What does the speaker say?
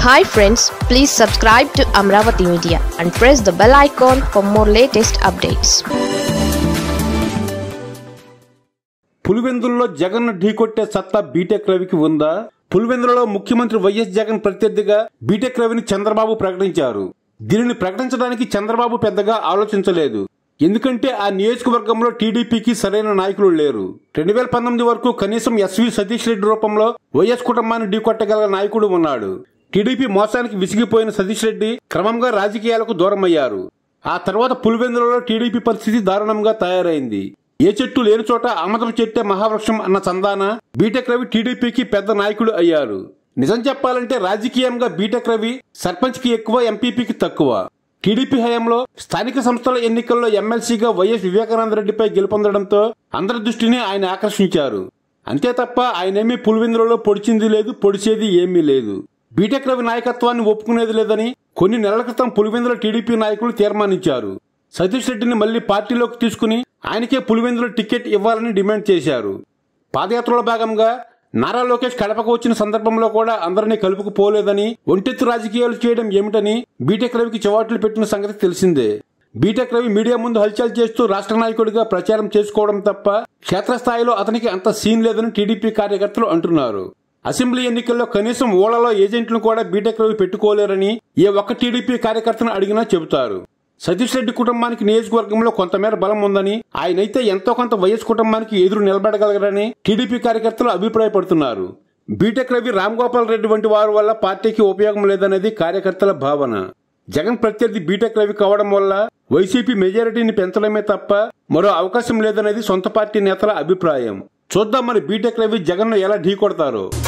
hi friends please subscribe to Amaravati media and press the bell icon for more latest updates పులివెందుల్లో జగన్ ఢీకొట్టే సత్తా BTech రవికి ఉందా పులివెందులలో ముఖ్యమంత్రి YS Jagan ప్రత్యర్థిగా BTech రవిని చంద్రబాబు ప్రకటించారు దీనిని ప్రకటించడానికి చంద్రబాబు పెద్దగా ఆలోచించలేదు ఎందుకంటే ఆ నియోజకవర్గంలో టీడీపీకి సరైన నాయకులు లేరు రెండు వేల పంతొమ్మిది వరకు కనీసం ఎస్వి సతీష్ రెడ్డి రూపంలో వైఎస్ కుటుంబాన్ని ఢీకొట్టగల నాయకుడు ఉన్నాడు టీడీపీ మోసానికి విసిగిపోయిన సతీష్ రెడ్డి క్రమంగా రాజకీయాలకు దూరమయ్యారు ఆ తర్వాత పులివెందులలో టీడీపీ పరిస్థితి దారుణంగా తయారైంది ఏ చెట్టు లేని చోట ఆమదం చెట్టే మహావృక్షం అన్న చందాన బీటెక్ రవి టీడీపీకి పెద్ద నాయకుడు అయ్యారు నిజం చెప్పాలంటే రాజకీయంగా బీటెక్ రవి సర్పంచ్ కి ఎక్కువ ఎంపీపీకి తక్కువ టీడీపీ హయాంలో స్థానిక సంస్థల ఎన్నికల్లో ఎమ్మెల్సీగా వైఎస్ వివేకానంద రెడ్డిపై గెలుపొందడంతో అందరి దృష్టిని ఆయన ఆకర్షించారు అంతే తప్ప ఆయనేమీ పులివెందులలో పొడిచింది లేదు పొడిచేది ఏమీ లేదు బీటెక్ రవి నాయకత్వాన్ని ఒప్పుకునేది లేదని కొన్ని నెలల క్రితం పులివెందుల టీడీపీ నాయకులు తీర్మానించారు సతీష్ రెడ్డిని మళ్లీ పార్టీలోకి తీసుకుని ఆయనకే పులివెందుల టికెట్ ఇవ్వాలని డిమాండ్ చేశారు పాదయాత్రలో భాగంగా నారా లోకేష్ కడపకు వచ్చిన సందర్భంలో కూడా అందరినీ కలుపుకుపోలేదని ఒంటెత్తు రాజకీయాలు చేయడం ఏమిటని బీటెక్ రవికి చివాట్లు పెట్టిన సంగతి తెలిసిందే బీటెక్ రవి మీడియా ముందు హల్చల్ చేస్తూ రాష్ట్ర నాయకుడిగా ప్రచారం చేసుకోవడం తప్ప క్షేత్రస్థాయిలో అతనికి అంత సీన్ లేదని టీడీపీ కార్యకర్తలు అంటున్నారు అసెంబ్లీ ఎన్నికల్లో కనీసం ఓళ్లలో ఏజెంట్లను కూడా బీటెక్ రవి పెట్టుకోలేరని ఏ ఒక్క టీడీపీ కార్యకర్తను అడిగినా చెబుతారు సతీష్ రెడ్డి కుటుంబానికి నియోజకవర్గంలో కొంతమేర బలం ఉందని ఆయనైతే ఎంతో కొంత వైఎస్ కుటుంబానికి ఎదురు నిలబడగలగరని టీడీపీ కార్యకర్తలు అభిప్రాయపడుతున్నారు బీటెక్ రవి రామ్ గోపాల్ రెడ్డి వంటి వారి వల్ల పార్టీకి ఉపయోగం లేదనేది కార్యకర్తల భావన జగన్ ప్రత్యర్థి బీటెక్ రవి కావడం వల్ల వైసీపీ మెజారిటీని పెంచడమే తప్ప మరో అవకాశం లేదనేది సొంత పార్టీ నేతల అభిప్రాయం చూద్దాం మరి బీటెక్ రవి జగన్ ఎలా ఢీకొడతారో